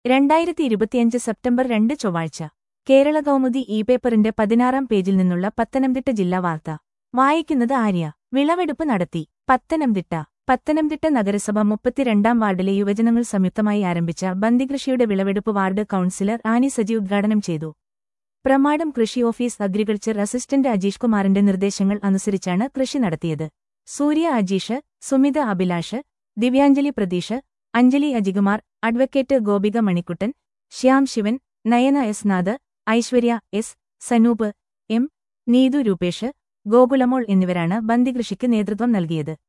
രണ്ടായിരത്തി ഇരുപത്തിയഞ്ച് സെപ്റ്റംബർ രണ്ട് ചൊവ്വാഴ്ച കേരള കൗമുദി ഇ പേപ്പറിന്റെ പതിനാറാം പേജിൽ നിന്നുള്ള പത്തനംതിട്ട ജില്ലാ വാർത്ത വായിക്കുന്നത് ആര്യ വിളവെടുപ്പ് നടത്തി പത്തനംതിട്ട പത്തനംതിട്ട നഗരസഭ മുപ്പത്തിരണ്ടാം വാർഡിലെ യുവജനങ്ങൾ സംയുക്തമായി ആരംഭിച്ച ബന്ദികൃഷിയുടെ വിളവെടുപ്പ് വാർഡ് കൌൺസിലർ ആനി സജി ഉദ്ഘാടനം ചെയ്തു പ്രമാടം കൃഷി ഓഫീസ് അഗ്രികൾച്ചർ അസിസ്റ്റന്റ് അജീഷ് കുമാറിന്റെ നിർദ്ദേശങ്ങൾ അനുസരിച്ചാണ് കൃഷി നടത്തിയത് Surya Ajeesh Sumitha Abhilash Divyanjali Pratheesh Anjali Ajikumar advocate Gopika Manikkuttan Shyam Sivan Nayana S Nath Aishwarya S Sanoop M Neethu Rupesh Gokulamol എന്നിവരാണ് ബന്ദികൃഷിക്ക് നേതൃത്വം നൽകിയത്